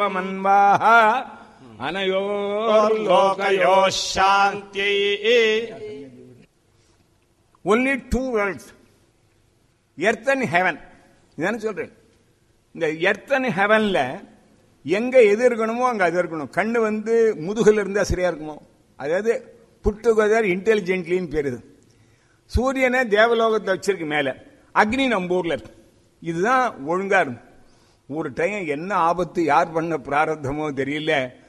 மன்வாஹ அனயோர் லோகயோ சாந்தியை only two worlds earth and heaven இதானே சொல்றேன் இந்த எர்த் அண்ட் ஹெவன்ல எங்க எது இருக்கணுமோ அங்க அது இருக்கணும் கண்ணு வந்து முதுகுல இருந்தா சரியா இருக்குமோ அதாவது புட் டுகெதர் இன்டெலிஜென்ட்லின்னு பேருது சூரியனை தேவலோகத்தை வச்சிருக்கு மேல அக்னி நம்ம ஊர்ல இருக்கு இதுதான் ஒழுங்கா இருக்கும் ஒரு டைம் என்ன ஆபத்து யார் பண்ண பிராரத்தமோ தெரியல